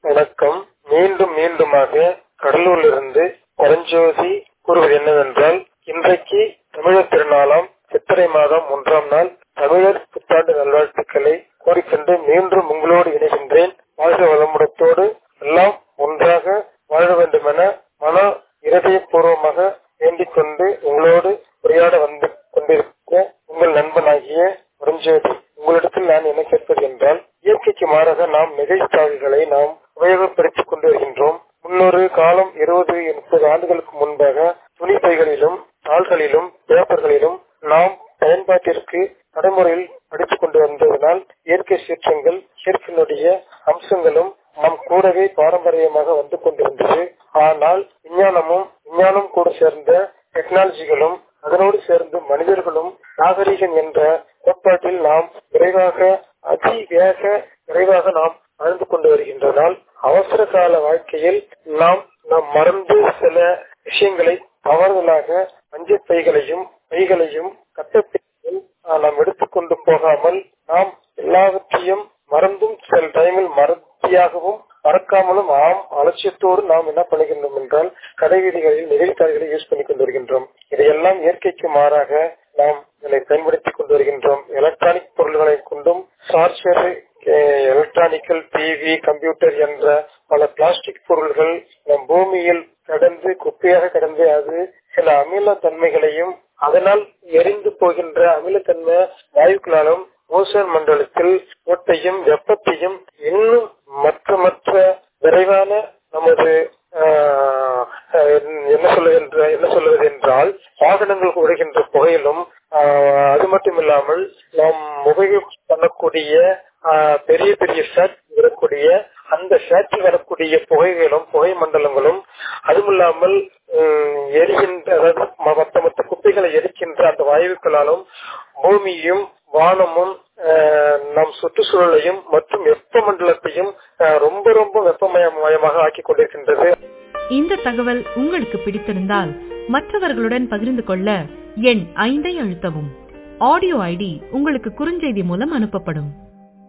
வணக்கம் மீண்டும் மீண்டுமாக கடலூரிலிருந்து பரஞ்சோதி கூறுவது என்னவென்றால் இன்றைக்கு தமிழர் திருநாளாம் சித்திரை மாதம் ஒன்றாம் நாள் தமிழர் புத்தாண்டு நல்வாழ்த்துக்களை கூறிக்கொண்டு மீண்டும் உங்களோடு இணைகின்றேன் வாழ்க வளமுடத்தோடு எல்லாம் ஒன்றாக வாழ வேண்டும் என மன இருதயபூர்வமாக வேண்டிக் கொண்டு உங்களோடு உரையாட வந்து கொண்டிருக்க உங்கள் நண்பனாகிய பரஞ்சோதி உங்களிடத்தில் நான் என்ன கேட்பது என்றால் இயற்கைக்கு மாறாக நாம் நிகழ்ச்சாவிகளை நாம் உபயோகப்படுத்திக் கொண்டு வருகின்றோம் முன்னொரு காலம் இருபது முப்பது ஆண்டுகளுக்கு முன்பாக துணி பைகளிலும் தாள்களிலும் பேப்பர்களிலும் நாம் பயன்பாட்டிற்கு நடைமுறையில் படித்துக் கொண்டு வந்ததனால் இயற்கை சீற்றங்கள் இயற்கையினுடைய அம்சங்களும் நம் கூடவே பாரம்பரியமாக வந்து கொண்டிருந்தது ஆனால் விஞ்ஞானமும் விஞ்ஞானம் கூட சேர்ந்த டெக்னாலஜிகளும் அதனோடு சேர்ந்து மனிதர்களும் நாகரிகம் என்ற கோட்பாட்டில் நாம் விரைவாக அதிவேக விரைவாக நாம் வாழ்ந்து கொண்டு வருகின்றனால் அவசர கால வாழ்க்கையில் நாம் நாம் மறந்து சில விஷயங்களை தவறுதலாக அஞ்சல் பைகளையும் பைகளையும் கட்டப்பைகளையும் நாம் எடுத்துக்கொண்டு போகாமல் நாம் எல்லாவற்றையும் மறந்தும் சில டைமில் மறதியாகவும் மறக்காமலும் ஆம் அலட்சியத்தோடு நாம் என்ன பண்ணுகின்றோம் என்றால் கடைவீதிகளில் நிகழ்த்தாள்களை யூஸ் பண்ணி கொண்டு வருகின்றோம் இதையெல்லாம் இயற்கைக்கு மாறாக நாம் இதனை பயன்படுத்திக் கொண்டு வருகின்றோம் எலக்ட்ரானிக் பொருள்களை கொண்டும் சார்ஜர் எலக்ட்ரானிக்கல் டிவி கம்ப்யூட்டர் என்ற பல பிளாஸ்டிக் பொருள்கள் நம் பூமியில் கடந்து குப்பையாக கடந்து அது சில அமில தன்மைகளையும் அதனால் எரிந்து போகின்ற அமிலத்தன்மை வாயுக்களாலும் ஓசோன் மண்டலத்தில் ஓட்டையும் வெப்பத்தையும் இன்னும் மற்ற மற்ற விரைவான நமது என்ன சொல்லுகின்ற என்ன சொல்லுவது என்றால் வாகனங்கள் உடைகின்ற புகையிலும் அது மட்டும் இல்லாமல் நாம் உபயோகம் பண்ணக்கூடிய பெரிய பெரிய ஃபேட் வரக்கூடிய அந்த ஃபேட்டில் வரக்கூடிய புகைகளும் புகை மண்டலங்களும் அதுவும் இல்லாமல் எரிகின்ற அதாவது மற்ற மற்ற குப்பைகளை எரிக்கின்ற அந்த வாயுக்களாலும் பூமியும் வானமும் நம் சுற்றுச்சூழலையும் மற்றும் வெப்ப மண்டலத்தையும் ரொம்ப ரொம்ப வெப்பமயமாக ஆக்கி கொண்டிருக்கின்றது இந்த தகவல் உங்களுக்கு பிடித்திருந்தால் மற்றவர்களுடன் பகிர்ந்து கொள்ள எண் ஐந்தை அழுத்தவும் ஆடியோ ஐடி உங்களுக்கு குறுஞ்செய்தி மூலம் அனுப்பப்படும்